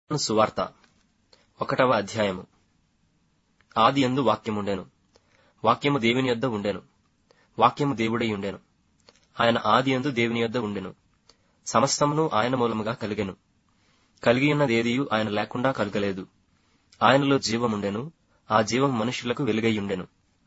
యోహాను సువార్త ఒకటవ అధ్యాయము ఆది యందు వాక్యముండెను వాక్యము దేవుని యొద్ద ఉండెను వాక్యము దేవుడై ఉండెను ఆయన ఆది యందు దేవుని యొద్ద ఉండెను సమస్తమును ఆయన మూలముగా కలిగెను కలిగి ఉన్నదేదియు ఆయన లేకుండా కలగలేదు ఆయనలో జీవముండెను ఆ జీవం మనుషులకు వెలుగై ఉండెను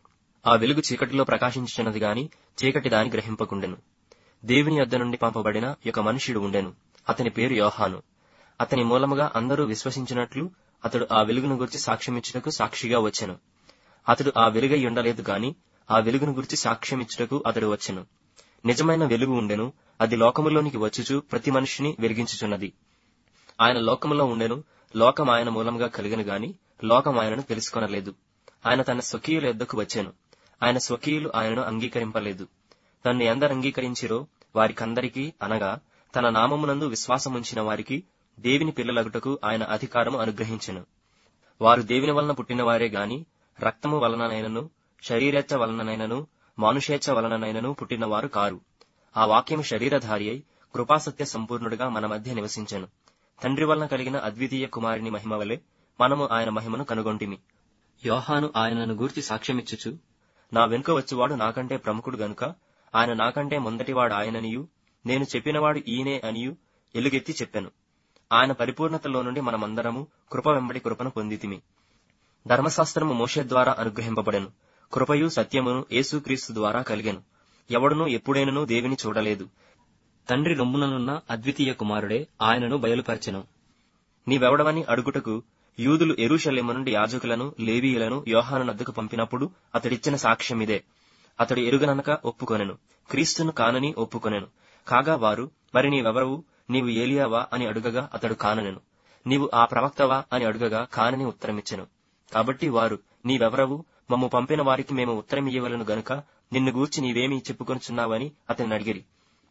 ఆ వెలుగు చీకటిలో ప్రకాశించుచున్నది గాని చీకటి దాని గ్రహింపకుండెను దేవుని యొద్ద నుండి పంపబడిన ఒక మనుష్యుడు ఉండెను అతని పేరు యోహాను అతని మూలముగా అందరూ విశ్వసించినట్లు అతడు ఆ వెలుగును గురించి సాక్ష్యమిచ్చుటకు సాక్షిగా వచ్చెను అతడు ఆ వెలుగై ఉండలేదు గాని ఆ వెలుగును గురించి సాక్ష్యమిచ్చుటకు అతడు వచ్చెను నిజమైన వెలుగు ఉండెను అది లోకములోనికి వచ్చుచు ప్రతి మనిషిని వెలిగించుచున్నది ఆయన లోకములో ఉండెను లోకం ఆయన మూలముగా కలిగను గాని లోకం ఆయనను తెలుసుకొనలేదు ఆయన తన స్వకీయుల యొద్దకు వచ్చెను ఆయన స్వకీయులు ఆయనను అంగీకరింపలేదు తన్ను ఎందరు అంగీకరించిరో వారికందరికీ అనగా తన నామమునందు విశ్వాసముంచిన వారికి దేవుని పిల్లలగుటకు ఆయన అధికారము అనుగ్రహించెను వారు దేవుని వలన పుట్టినవారే గాని రక్తము వలననైనను శరీరేచ్ఛ వలననైనను మానుషేచ్ఛ వలననైనను పుట్టినవారు కారు ఆ వాక్యము శరీరధారి అయి కృపాసత్య సంపూర్ణుడుగా మన మధ్య నివసించెను తండ్రి వలన కలిగిన అద్వితీయ కుమారుని మహిమ వలె మనము ఆయన మహిమను కనుగొంటిమి యోహాను ఆయనను గూర్చి సాక్ష్యమిచ్చుచు నా వెనుక వచ్చువాడు నాకంటే ప్రముఖుడు గనుక ఆయన నాకంటే మొదటివాడు ఆయననియు నేను చెప్పినవాడు ఈయనే అనియు ఎలుగెత్తి చెప్పెను ఆయన పరిపూర్ణతలో నుండి మనమందరము కృప వెంబడి కృపను పొందితిమి ధర్మశాస్త్రము మోషే ద్వారా అనుగ్రహింపబడెను కృపయు సత్యమును యేసుక్రీస్తు ద్వారా కలిగెను ఎవడునూ ఎప్పుడైనను దేవిని చూడలేదు తండ్రి రొమ్ముననున్న అద్వితీయ కుమారుడే ఆయనను బయలుపరచెను నీవెవడవని అడుగుటకు యూదులు ఎరుషలేము నుండి యాజకులను లేవీయులను యోహాను నద్దకు పంపినప్పుడు అతడిచ్చిన సాక్ష్యమిదే అతడు ఎరుగననక ఒప్పుకొనెను క్రీస్తును కానని ఒప్పుకొనెను కాగా వారు మరి నీవెవరవు నీవు ఏలియావా అని అడుగగా అతడు కాననెను నీవు ఆ ప్రవక్తవా అని అడుగగా కానని ఉత్తరమిచ్చెను కాబట్టి వారు నీవెవరవు మమ్ము పంపిన వారికి మేము ఉత్తరమియ్యవలను గనుక నిన్ను గూర్చి నీవేమీ చెప్పుకొనుచున్నావని అతని అడిగిరి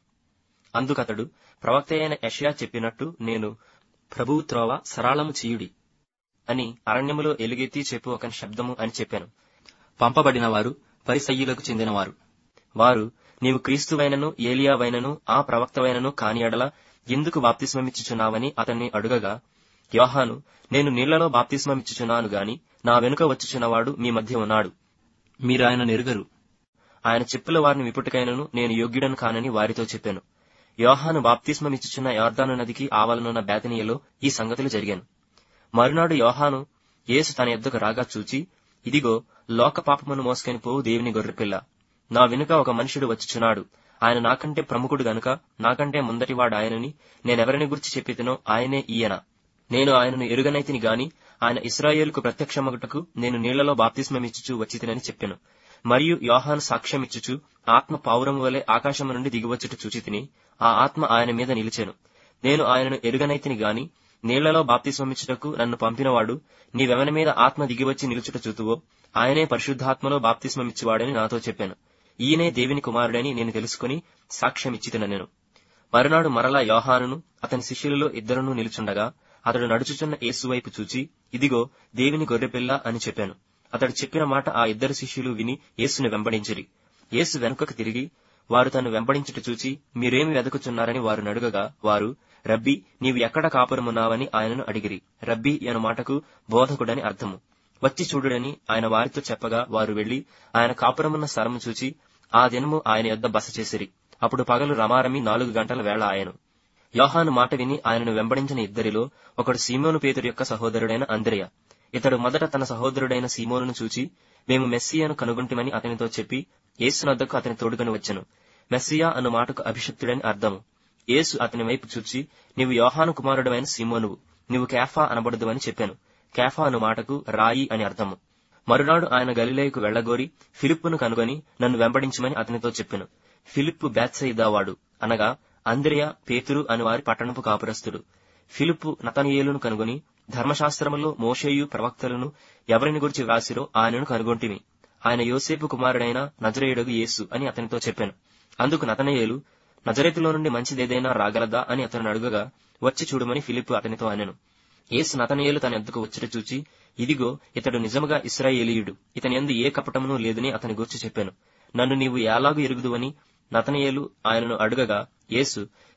అందుకతడు ప్రవక్త అయిన యషయా చెప్పినట్టు నేను ప్రభువు త్రోవ సరళము చేయుడి అని అరణ్యములో ఎలుగెత్తి చెప్పు ఒక శబ్దము అని చెప్పాను పంపబడిన వారు పరిసయ్యులకు చెందినవారు వారు నీవు క్రీస్తువైనను ఏలియావైనను ఆ ప్రవక్తవైనను కాని ఎడల ఎందుకు బాప్తిస్మమిచ్చుచున్నావని అతన్ని అడుగగా యోహాను నేను నీళ్లలో బాప్తిస్మమిచ్చుచున్నాను గాని నా వెనుక వచ్చుచున్నవాడు మీ మధ్య ఉన్నాడు మీరాయన నెరుగరు ఆయన చెప్పుల వారిని విపుటికైనను నేను యోగ్యుడను కానని వారితో చెప్పాను యోహాను బాప్తిస్మమిచ్చుచున్న యార్దాను నదికి ఆవలనున్న బేతనీయలో ఈ సంగతులు జరిగాను మరునాడు యోహాను యేసు తన ఎద్దుకు రాగా చూచి ఇదిగో లోక పాపమును మోసుకొని పోవు దేవుని గొర్రెపిల్ల నా వెనుక ఒక మనుషుడు వచ్చుచున్నాడు ఆయన నాకంటే ప్రముఖుడు గనుక నాకంటే ముందటివాడు ఆయనని నేనెవరిని గురించి చెప్పితేనో ఆయనే ఈయన నేను ఆయనను ఎరుగనైతిని గాని ఆయన ఇస్రాయేలుకు ప్రత్యక్షమగుటకు నేను నీళ్లలో బాప్తిస్మమిచ్చుచు వచ్చితినని చెప్పాను మరియు యోహాను సాక్ష్యమిచ్చుచు ఆత్మ పావురము వలె ఆకాశము నుండి దిగివచ్చుట చూచితిని ఆ ఆత్మ ఆయన మీద నిలిచెను నేను ఆయనను ఎరుగనైతిని గాని నీళ్లలో బాప్తిస్మమిచ్చుటకు నన్ను పంపినవాడు నీవెవని మీద ఆత్మ దిగివచ్చి నిలుచుట చూతువో ఆయనే పరిశుద్ధాత్మలో బాప్తిస్మమిచ్చువాడని నాతో చెప్పాను ఈయనే దేవుని కుమారుడని నేను తెలుసుకుని సాక్ష్యమిచ్చితిన నేను మరునాడు మరలా యోహానును అతని శిష్యులలో ఇద్దరును నిలుచుండగా అతడు నడుచుచున్న యేసు వైపు చూచి ఇదిగో దేవుని గొర్రెపిల్ల అని చెప్పాను అతడు చెప్పిన మాట ఆ ఇద్దరు శిష్యులు విని యేసుని వెంబడించిరి యేసు వెనుకకు తిరిగి వారు తను వెంబడించుట చూచి మీరేమి వెదకుచున్నారని వారు నడుగగా వారు రబ్బీ నీవు ఎక్కడ కాపురమున్నావని ఆయనను అడిగిరి రబ్బీ అను మాటకు బోధకుడని అర్థము వచ్చి చూడుడని ఆయన వారితో చెప్పగా వారు వెళ్లి ఆయన కాపురమున్న స్థలము చూచి ఆ దినము ఆయన యొద్ద బస చేసిరి అప్పుడు పగలు రమారమి నాలుగు గంటల వేళ ఆయను యోహాను మాట విని ఆయనను వెంబడించిన ఇద్దరిలో ఒకడు సీమోను పేతురు యొక్క సహోదరుడైన అంద్రయ ఇతడు మొదట తన సహోదరుడైన సీమోనును చూచి మేము మెస్సియాను కనుగొంటిమని అతనితో చెప్పి యేసునద్దకు అతని తోడుకొని వచ్చెను మెస్సియా అను మాటకు అభిషక్తుడని అర్థము యేసు అతని వైపు చూచి నీవు యోహాను కుమారుడమైన సీమోనువు నీవు కేఫా అనబడదు అని చెప్పాను కేఫా అను మాటకు రాయి అని అర్థము మరునాడు ఆయన గలిలేయుకు వెళ్లగోరి ఫిలిప్పును కనుగొని నన్ను వెంబడించమని అతనితో చెప్పాను ఫిలిప్పు బేత్సయిదావాడు అనగా అంద్రియ పేతురు అని వారి పట్టణపు కాపురస్తుడు ఫిలిప్పు నతనియేలును కనుగొని ధర్మశాస్త్రములో మోషేయు ప్రవక్తలను ఎవరిని గురించి వ్రాసిరో ఆయనను కనుగొంటిమి ఆయన యోసేపు కుమారుడైన నజరేయుడగు యేసు అని అతనితో చెప్పాను అందుకు నతనయేలు నజరేతులో నుండి మంచిదేదైనా రాగలదా అని అతను అడుగగా వచ్చి చూడమని ఫిలిప్పు అతనితో అనెను యేసు నతనయేలు తన ఎద్దుకు వచ్చుట చూచి ఇదిగో ఇతడు నిజముగా ఇస్రాయేలీయుడు ఇతని ఎందు ఏ కపటమును లేదని అతని గురించి చెప్పాను నన్ను నీవు ఎలాగూ ఎరుగుదువని నతనయేలు ఆయనను అడుగగా యేసు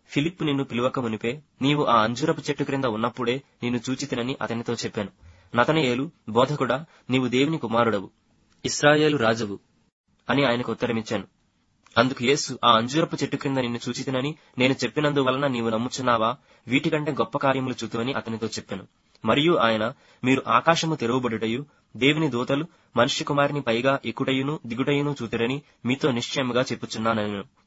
ఫిలిప్పు నిన్ను పిలువక మునిపే నీవు ఆ అంజురపు చెట్టు క్రింద ఉన్నప్పుడే నిన్ను చూచితినని అతనితో చెప్పాను నతనయేలు బోధకుడా నీవు దేవుని కుమారుడవు ఇస్రాయేలు రాజువు అని ఆయనకు ఉత్తరమిచ్చాను అందుకు యేసు ఆ అంజూరపు చెట్టు క్రింద నిన్ను చూచితినని నేను చెప్పినందువలన నీవు నమ్ముచున్నావా వీటికంటే గొప్ప కార్యములు చూతువని అతనితో చెప్పాను మరియు ఆయన మీరు ఆకాశము తెరవబడుటయు దేవుని దూతలు మనుష్య కుమారిని పైగా ఎక్కుటయును దిగుటయును చూతురని మీతో నిశ్చయముగా చెప్పుచున్నానను